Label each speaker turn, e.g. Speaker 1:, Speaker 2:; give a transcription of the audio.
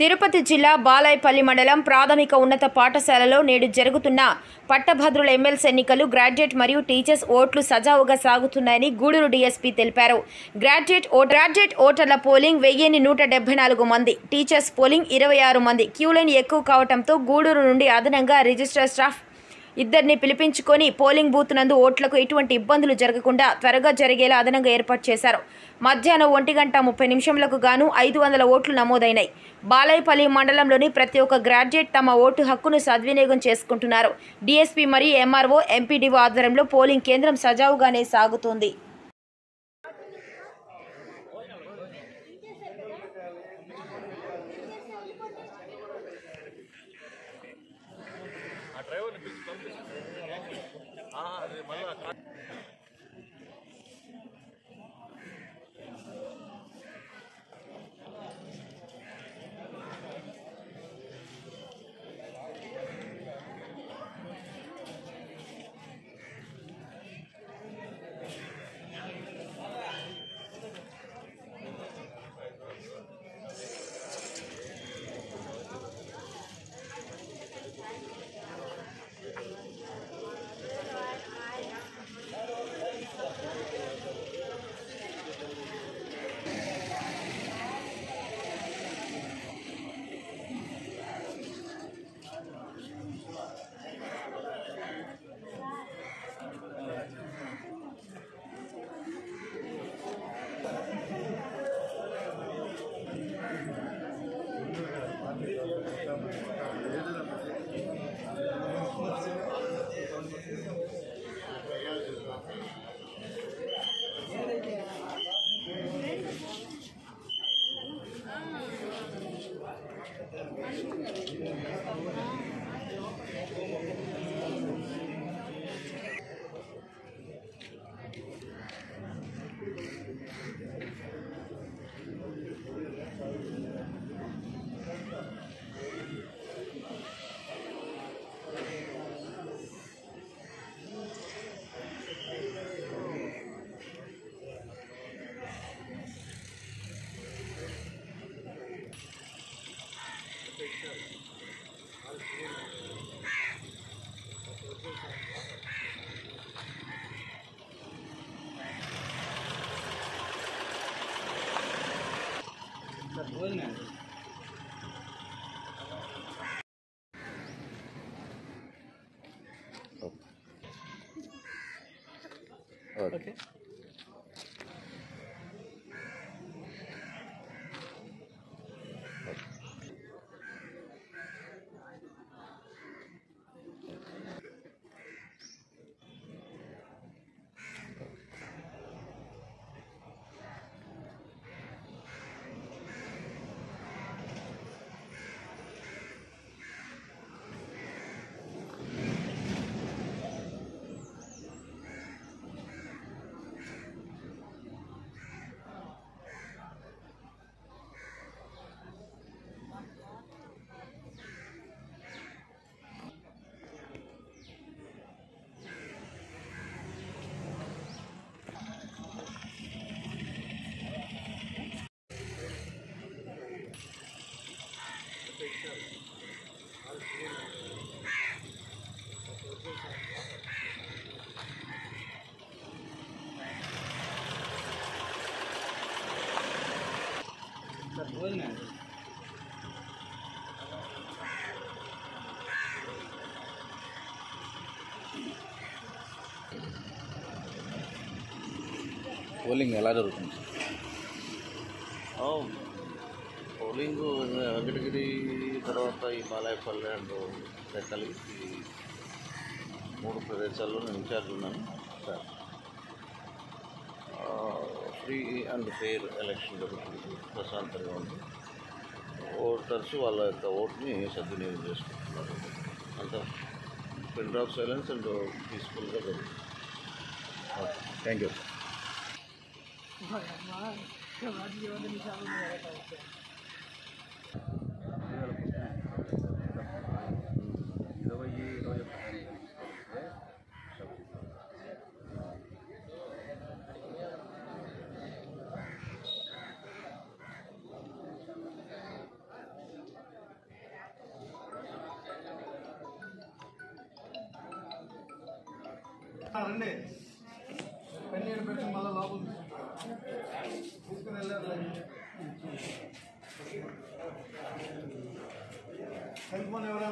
Speaker 1: తిరుపతి జిల్లా బాలాయపల్లి మండలం ప్రాథమిక ఉన్నత పాఠశాలలో నేడు జరుగుతున్న పట్టభద్రుల ఎమ్మెల్సీ ఎన్నికలు గ్రాడ్యుయేట్ మరియు టీచర్స్ ఓట్లు సజావుగా సాగుతున్నాయని గూడూరు డీఎస్పీ తెలిపారు గ్రాడ్యుయేట్ ఓ గ్రాడ్యుయేట్ ఓటర్ల పోలింగ్ వెయ్యిన్ని నూట డెబ్బై నాలుగు మంది టీచర్స్ పోలింగ్ ఇరవై ఆరు మంది క్యూ లైన్ ఎక్కువ కావడంతో గూడూరు నుండి అదనంగా రిజిస్టర్ స్టాఫ్ ఇద్దరిని పిలిపించుకొని పోలింగ్ బూత్ నందు ఓట్లకు ఎటువంటి ఇబ్బందులు జరగకుండా త్వరగా జరిగేలా అదనంగా ఏర్పాటు చేశారు మధ్యాహ్నం ఒంటి గంట ముప్పై నిమిషంలకు గాను ఐదు వందల ఓట్లు నమోదైనాయి బాలయపల్లి మండలంలోని ప్రతి ఒక్క గ్రాడ్యుయేట్ తమ ఓటు హక్కును సద్వినియోగం చేసుకుంటున్నారు డీఎస్పీ మరియు ఎంఆర్ఓ ఎంపీడీఓ ఆధ్వర్యంలో పోలింగ్ కేంద్రం సజావుగానే సాగుతోంది
Speaker 2: ఓకే పోలింగ్ ఎలా జరుగుతుంది
Speaker 3: ఆ, పోలింగ్ వెంకటగిరి తర్వాత ఈ బాలాయపల్లి అండ్ రెక్కలి ఈ మూడు ప్రదేశాల్లో నేను ఇన్ఛార్జ్ ఉన్నాను సార్ ఆ, ఫ్రీ అండ్ ఫెయిర్ ఎలక్షన్ జరుగుతుంది ప్రశాంతంగా ఉంది ఓటర్స్ వాళ్ళ యొక్క ఓట్ని సద్వినియోగం చేసుకుంటున్నారు అంతా పిన్ డ్రాప్ సైలెన్స్ అండ్ పీస్ఫుల్గా జరుగుతుంది
Speaker 2: థ్యాంక్ యూ
Speaker 3: ఇరవై ఇరవై
Speaker 4: రండి పన్నీరు పెట్టి మళ్ళీ లోపల తీసుకుని వెళ్ళారు సెల్ ఫోన్ ఎవరు